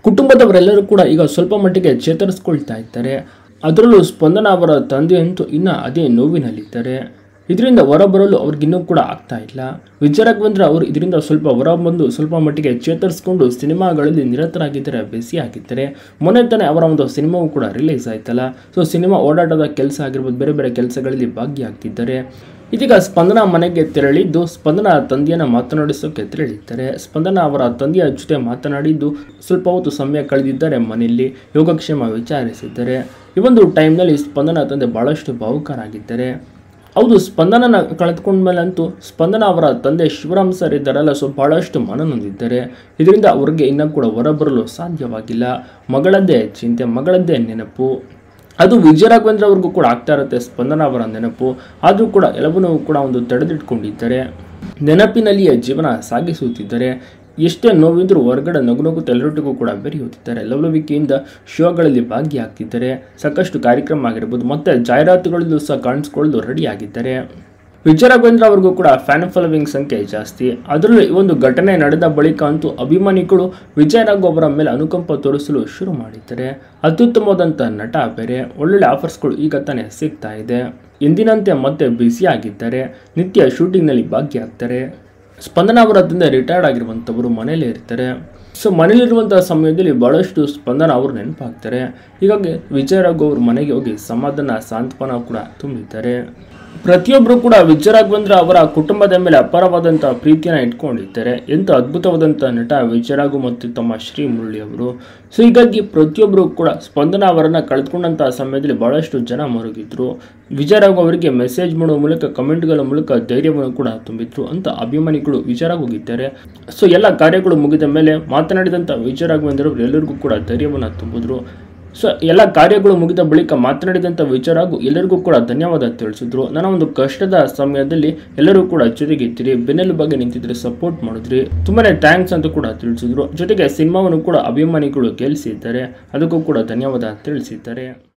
ಕುಟುಂಬದವರೆಲ್ಲರೂ ಕೂಡ ಈಗ ಸ್ವಲ್ಪ ಮಟ್ಟಿಗೆ ಚೇತರಿಸ್ಕೊಳ್ತಾ ಇದ್ದಾರೆ ಅದರಲ್ಲೂ ಸ್ಪಂದನ ಅವರ ತಂದೆಯಂತೂ ಇನ್ನು ಅದೇ ನೋವಿನಲ್ಲಿದ್ದಾರೆ ಇದರಿಂದ ಹೊರಬರಲು ಅವ್ರಿಗಿನ್ನೂ ಕೂಡ ಆಗ್ತಾ ಇಲ್ಲ ವಿಜಯ ರಾಘವೇಂದ್ರ ಅವರು ಇದರಿಂದ ಸ್ವಲ್ಪ ಹೊರ ಬಂದು ಸ್ವಲ್ಪ ಮಟ್ಟಿಗೆ ಚೇತರಿಸ್ಕೊಂಡು ಸಿನಿಮಾಗಳಲ್ಲಿ ನಿರತರಾಗಿದ್ದರೆ ಬ್ಯುಸಿ ಆಗಿದ್ದಾರೆ ಮೊನ್ನೆ ತಾನೇ ಅವರ ಒಂದು ಸಿನಿಮಾವು ಕೂಡ ರಿಲೀಸ್ ಆಯ್ತಲ್ಲ ಸೊ ಸಿನಿಮಾ ಓಡಾಟದ ಕೆಲಸ ಆಗಿರ್ಬೋದು ಬೇರೆ ಬೇರೆ ಕೆಲಸಗಳಲ್ಲಿ ಭಾಗಿಯಾಗ್ತಿದ್ದಾರೆ ಇದೀಗ ಸ್ಪಂದನ ಮನೆಗೆ ತೆರಳಿದ್ದು ಸ್ಪಂದನ ತಂದೆಯನ್ನ ಮಾತನಾಡಿಸೋಕೆ ತೆರಳಿದ್ದಾರೆ ಸ್ಪಂದನ ಅವರ ತಂದೆಯ ಜೊತೆ ಮಾತನಾಡಿದ್ದು ಸ್ವಲ್ಪ ಹೊತ್ತು ಸಮಯ ಕಳೆದಿದ್ದಾರೆ ಮನೆಯಲ್ಲಿ ಯೋಗಕ್ಷೇಮ ವಿಚಾರಿಸಿದ್ದಾರೆ ಈ ಒಂದು ಟೈಮ್ನಲ್ಲಿ ಸ್ಪಂದನ ತಂದೆ ಬಹಳಷ್ಟು ಭಾವುಕರಾಗಿದ್ದಾರೆ ಹೌದು ಸ್ಪಂದನನ ಕಳೆದುಕೊಂಡ್ಮೇಲಂತೂ ಸ್ಪಂದನ ಅವರ ತಂದೆ ಶಿವರಾಮ್ ಸರ್ ಇದ್ದಾರಲ್ಲ ಸೊ ಬಹಳಷ್ಟು ಮನನೊಂದಿದ್ದಾರೆ ಇದರಿಂದ ಅವ್ರಿಗೆ ಇನ್ನೂ ಕೂಡ ಹೊರಬರಲು ಸಾಧ್ಯವಾಗಿಲ್ಲ ಮಗಳದ್ದೇ ಚಿಂತೆ ಮಗಳದ್ದೇ ನೆನಪು ಅದು ವಿಜಯ ರಾಘವೇಂದ್ರ ಅವ್ರಿಗೂ ಕೂಡ ಆಗ್ತಾ ಇರುತ್ತೆ ಸ್ಪಂದನ ಅವರ ನೆನಪು ಆದರೂ ಕೂಡ ಎಲ್ಲವನ್ನೂ ಕೂಡ ಒಂದು ತಡೆದಿಟ್ಕೊಂಡಿದ್ದಾರೆ ನೆನಪಿನಲ್ಲಿಯೇ ಜೀವನ ಸಾಗಿಸುತ್ತಿದ್ದಾರೆ ಎಷ್ಟೇ ನೋವಿದ್ರೂ ಹೊರಗಡೆ ನಗು ನಗುತ್ತಾ ಎಲ್ಲರೊಟ್ಟಿಗೂ ಕೂಡ ಬೆರೆಯುತ್ತಿದ್ದಾರೆ ಲವಲವಿಕೆಯಿಂದ ಶೋಗಳಲ್ಲಿ ಭಾಗಿಯಾಗ್ತಿದ್ದಾರೆ ಸಾಕಷ್ಟು ಕಾರ್ಯಕ್ರಮ ಆಗಿರ್ಬೋದು ಮತ್ತು ಜಾಹೀರಾತುಗಳಲ್ಲೂ ಸಹ ಕಾಣಿಸ್ಕೊಳ್ಳಲು ರೆಡಿ ಆಗಿದ್ದಾರೆ ವಿಜಯ ರಾಘವೇಂದ್ರ ಅವ್ರಿಗೂ ಕೂಡ ಫ್ಯಾನ್ ಫಾಲೋವಿಂಗ್ ಸಂಖ್ಯೆ ಜಾಸ್ತಿ ಅದರಲ್ಲೂ ಈ ಒಂದು ಘಟನೆ ನಡೆದ ಬಳಿಕ ಅಂತೂ ಅಭಿಮಾನಿಗಳು ವಿಜಯ ರಾಘವ್ ಅವರ ಮೇಲೆ ಅನುಕಂಪ ತೋರಿಸಲು ಶುರು ಮಾಡಿದ್ದಾರೆ ಅತ್ಯುತ್ತಮವಾದಂಥ ನಟ ಬೇರೆ ಒಳ್ಳೊಳ್ಳೆ ಆಫರ್ಸ್ಗಳು ಈಗ ತಾನೇ ಸಿಗ್ತಾ ಇದೆ ಎಂದಿನಂತೆ ಮತ್ತೆ ಬ್ಯುಸಿ ಆಗಿದ್ದಾರೆ ನಿತ್ಯ ಶೂಟಿಂಗ್ನಲ್ಲಿ ಭಾಗಿಯಾಗ್ತಾರೆ ಸ್ಪಂದನ ಅವರ ತಂದೆ ರಿಟೈರ್ಡ್ ಆಗಿರುವಂಥವರು ಮನೇಲೇ ಇರ್ತಾರೆ ಸೊ ಮನೇಲಿರುವಂತಹ ಸಮಯದಲ್ಲಿ ಬಹಳಷ್ಟು ಸ್ಪಂದನ ಅವರು ನೆನಪಾಗ್ತಾರೆ ಹೀಗಾಗಿ ವಿಜಯ ರಾಘವ್ ಅವ್ರ ಮನೆಗೆ ಹೋಗಿ ಸಮಾಧಾನ ಸಾಂತ್ವನ ಕೂಡ ತುಂಬಿದ್ದಾರೆ ಪ್ರತಿಯೊಬ್ಬರು ಕೂಡ ವಿಜಯ ರಾಘವೇಂದ್ರ ಅವರ ಕುಟುಂಬದ ಮೇಲೆ ಅಪಾರವಾದಂಥ ಪ್ರೀತಿಯನ್ನು ಇಟ್ಕೊಂಡಿದ್ದಾರೆ ಎಂಥ ಅದ್ಭುತವಾದಂಥ ನಟ ವಿಜಯ ರಾಘವ್ ಮತ್ತು ತಮ್ಮ ಶ್ರೀ ಮುರಳಿ ಅವರು ಸೊ ಹೀಗಾಗಿ ಪ್ರತಿಯೊಬ್ಬರು ಕೂಡ ಸ್ಪಂದನ ಅವರನ್ನು ಕಳೆದುಕೊಂಡಂತಹ ಸಮಯದಲ್ಲಿ ಬಹಳಷ್ಟು ಜನ ಮರುಗಿದ್ರು ವಿಜಯ ರಾಘವ್ ಅವರಿಗೆ ಮೆಸೇಜ್ ಮಾಡುವ ಮೂಲಕ ಕಮೆಂಟ್ಗಳ ಮೂಲಕ ಧೈರ್ಯವನ್ನು ಕೂಡ ತುಂಬಿದ್ರು ಅಂತ ಅಭಿಮಾನಿಗಳು ವಿಜಯ ರಾಘವ್ ಹೋಗಿದ್ದಾರೆ ಸೊ ಎಲ್ಲ ಕಾರ್ಯಗಳು ಮುಗಿದ ಮೇಲೆ ಮಾತನಾಡಿದಂಥ ವಿಜಯ ರಾಘವೇಂದ್ರ ಅವರು ಎಲ್ಲರಿಗೂ ಕೂಡ ಧೈರ್ಯವನ್ನು ತುಂಬಿದ್ರು ಸೊ ಎಲ್ಲ ಕಾರ್ಯಗಳು ಮುಗಿದ ಬಳಿಕ ಮಾತನಾಡಿದಂಥ ವಿಚಾರಾಗು ಎಲ್ಲರಿಗೂ ಕೂಡ ಧನ್ಯವಾದ ತಿಳಿಸಿದ್ರು ನನ್ನ ಒಂದು ಕಷ್ಟದ ಸಮಯದಲ್ಲಿ ಎಲ್ಲರೂ ಕೂಡ ಜೊತೆಗಿದ್ದೀರಿ ಬೆನ್ನೆಲುಬಾಗಿ ನಿಂತಿದ್ರೆ ಸಪೋರ್ಟ್ ಮಾಡಿದ್ರಿ ತುಂಬಾನೇ ಥ್ಯಾಂಕ್ಸ್ ಅಂತ ಕೂಡ ತಿಳಿಸಿದ್ರು ಜೊತೆಗೆ ಸಿನಿಮಾವನ್ನು ಕೂಡ ಅಭಿಮಾನಿಗಳು ಗೆಲ್ಲಿಸಿದ್ದಾರೆ ಅದಕ್ಕೂ ಕೂಡ ಧನ್ಯವಾದ ತಿಳಿಸಿದ್ದಾರೆ